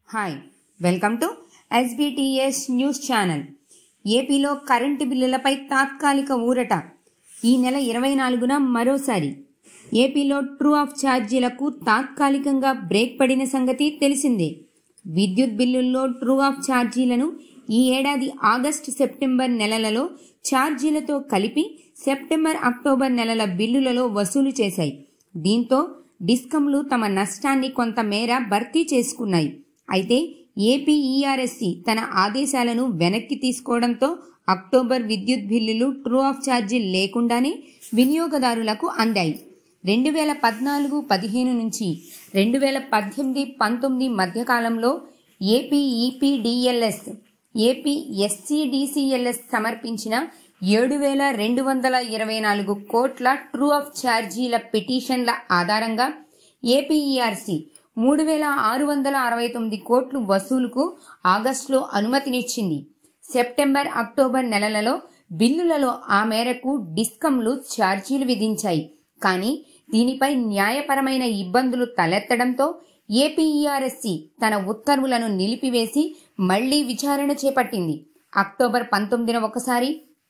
hi welcome to SBTS news channel ఏపీలో current బిల్లులపై తాత్కాలిక ఊరట ఈ నెల ఇరవై నాలుగున మరోసారి ఏపీలో ట్రూ ఆఫ్ ఛార్జీలకు తాత్కాలికంగా బ్రేక్ పడిన సంగతి తెలిసిందే విద్యుత్ బిల్లుల్లో ట్రూ ఆఫ్ ఛార్జీలను ఈ ఏడాది ఆగస్టు సెప్టెంబర్ నెలలలో ఛార్జీలతో కలిపి సెప్టెంబర్ అక్టోబర్ నెలల బిల్లులలో వసూలు చేశాయి దీంతో డిస్కంలు తమ నష్టాన్ని కొంత మేర భర్తీ చేసుకున్నాయి అయితే ఏపీ ఈఆర్ఎస్సి తన ఆదేశాలను వెనక్కి తీసుకోవడంతో అక్టోబర్ విద్యుత్ బిల్లులు ట్రూ ఆఫ్ ఛార్జీ లేకుండానే వినియోగదారులకు అందాయి రెండు వేల పద్నాలుగు పదిహేను నుంచి రెండు వేల పద్దెనిమిది పంతొమ్మిది మధ్యకాలంలో ఏపీ ఈపీడిఎల్ఎస్ ఏపీ ఎస్సీడీసీఎల్ఎస్ సమర్పించిన ఏడు వేల రెండు వందల ఇరవై నాలుగు కోట్ల ట్రూ ఆఫ్ ఛార్జీల పిటిషన్ల ఆధారంగా ఏపీఈఆర్సీ మూడు వేల ఆరు వందల అరవై తొమ్మిది కోట్లు వసూలుకు ఆగస్టులో అనుమతినిచ్చింది సెప్టెంబర్ అక్టోబర్ నెలలలో బిల్లులలో ఆ మేరకు డిస్కంలు ఛార్జీలు విధించాయి కానీ దీనిపై న్యాయపరమైన ఇబ్బందులు తలెత్తడంతో ఏపీఈఆర్ఎస్సి తన ఉత్తర్వులను నిలిపివేసి మళ్లీ విచారణ చేపట్టింది అక్టోబర్ పంతొమ్మిదిన ఒకసారి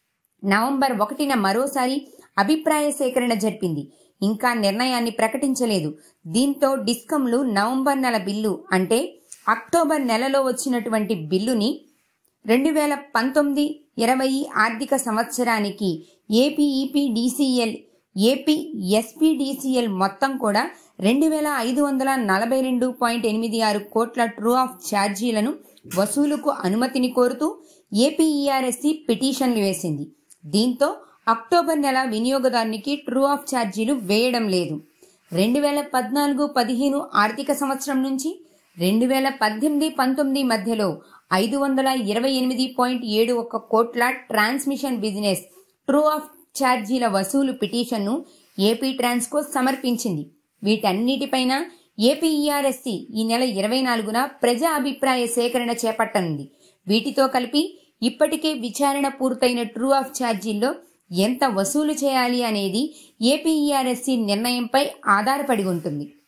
నవంబర్ ఒకటిన మరోసారి అభిప్రాయ సేకరణ జరిపింది ఇంకా నిర్ణయాన్ని ప్రకటించలేదు దీంతో డిస్కంలు నవంబర్ నెల బిల్లు అంటే అక్టోబర్ నెలలో వచ్చినటువంటి బిల్లుని రెండు వేల పంతొమ్మిది ఇరవై ఆర్థిక సంవత్సరానికి ఏపీఈపీడీసీఎల్ ఏపీ ఎస్పీడీసీఎల్ మొత్తం కూడా రెండు వేల ఐదు వందల నలభై రెండు పాయింట్ ఎనిమిది ఆరు కోట్ల ట్రూ ఆఫ్ ఛార్జీలను వసూలుకు అనుమతిని కోరుతూ ఏపీఈఆర్ఎస్సి పిటిషన్లు వేసింది దీంతో అక్టోబర్ నెల వినియోగదారునికి ట్రూ ఆఫ్ ఛార్జీలు వేయడం లేదు రెండు వేల పద్నాలుగు పదిహేను ఆర్థిక సంవత్సరం నుంచి రెండు వేల పద్దెనిమిది పంతొమ్మిది మధ్యలో ఐదు వందల ఇరవై ఎనిమిది పాయింట్ ఏడు ఒక కోట్ల ట్రాన్స్మిషన్ బిజినెస్ ట్రూ ఆఫ్ ఛార్జీల వసూలు పిటిషన్ను ఏపీ ట్రాన్స్కో సమర్పించింది వీటన్నిటిపైన ఏపీఈఆర్ఎస్సి ఈ నెల ఇరవై నాలుగున ప్రజా అభిప్రాయ సేకరణ చేపట్టనుంది వీటితో కలిపి ఇప్పటికే విచారణ పూర్తయిన ట్రూ ఆఫ్ ఛార్జీల్లో ఎంత వసూలు చేయాలి అనేది ఏపీఈఆర్ఎస్సి నిర్ణయంపై ఆధారపడి ఉంటుంది